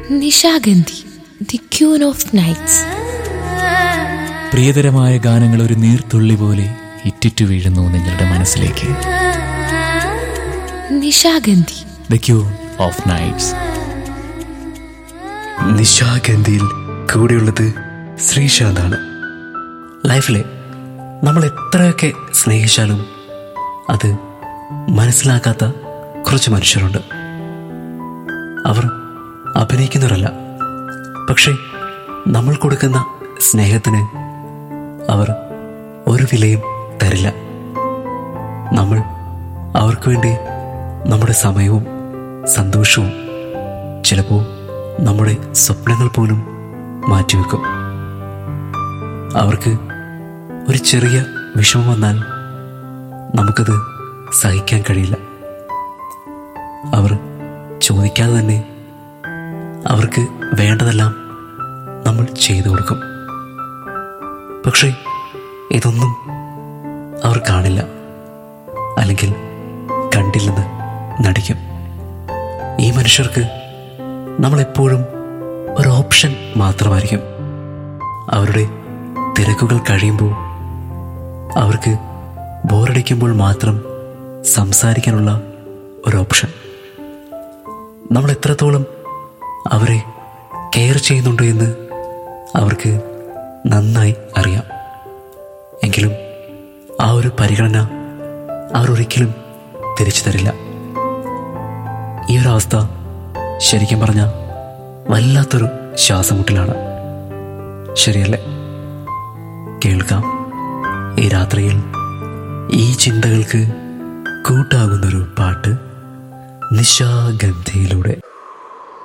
Nishagandhi the queen of nights പ്രിയതരമായ ഗാനങ്ങൾ ഒരു നീർത്തുള്ളി പോലെ ഇറ്റിറ്റു വീഴുന്നു നിങ്ങളുടെ മനസ്സിലേക്ക് Nishagandhi the queen of nights നിശാഗന്ധിയിൽ കൂടെയുള്ളത് ശ്രീശാന്താണ് ലൈഫിലെ നമ്മൾ എത്രയൊക്കെ സ്നേഹിച്ചാലും അത് മനസ്സിലാക്കാത്ത കുറച്ച് മനുഷ്യരുണ്ട് അവർ അഭിനയിക്കുന്നവരല്ല പക്ഷേ നമ്മൾ കൊടുക്കുന്ന സ്നേഹത്തിന് അവർ ഒരു വിലയും തരില്ല നമ്മൾ അവർക്ക് വേണ്ടി നമ്മുടെ സമയവും സന്തോഷവും ചിലപ്പോൾ നമ്മുടെ സ്വപ്നങ്ങൾ പോലും മാറ്റിവെക്കും അവർക്ക് ഒരു ചെറിയ വിഷമം വന്നാൽ നമുക്കത് സഹിക്കാൻ കഴിയില്ല അവർ ചോദിക്കാതെ തന്നെ അവർക്ക് വേണ്ടതെല്ലാം നമ്മൾ ചെയ്തു കൊടുക്കും പക്ഷേ ഇതൊന്നും അവർ കാണില്ല അല്ലെങ്കിൽ കണ്ടില്ലെന്ന് നടിക്കും ഈ മനുഷ്യർക്ക് നമ്മളെപ്പോഴും ഒരു ഓപ്ഷൻ മാത്രമായിരിക്കും അവരുടെ തിരക്കുകൾ കഴിയുമ്പോൾ അവർക്ക് ബോറടിക്കുമ്പോൾ മാത്രം സംസാരിക്കാനുള്ള ഒരു ഓപ്ഷൻ നമ്മൾ എത്രത്തോളം അവരെ കെയർ ചെയ്യുന്നുണ്ട് എന്ന് അവർക്ക് നന്നായി അറിയാം എങ്കിലും ആ ഒരു പരിഗണന അവർ ഒരിക്കലും തിരിച്ചു തരില്ല ഈ ഒരു അവസ്ഥ ശരിക്കും പറഞ്ഞ വല്ലാത്തൊരു ശ്വാസമുട്ടിലാണ് ശരിയല്ലേ കേൾക്കാം ഈ രാത്രിയിൽ ഈ ചിന്തകൾക്ക് കൂട്ടാകുന്നൊരു പാട്ട് നിശാഗന്ധിയിലൂടെ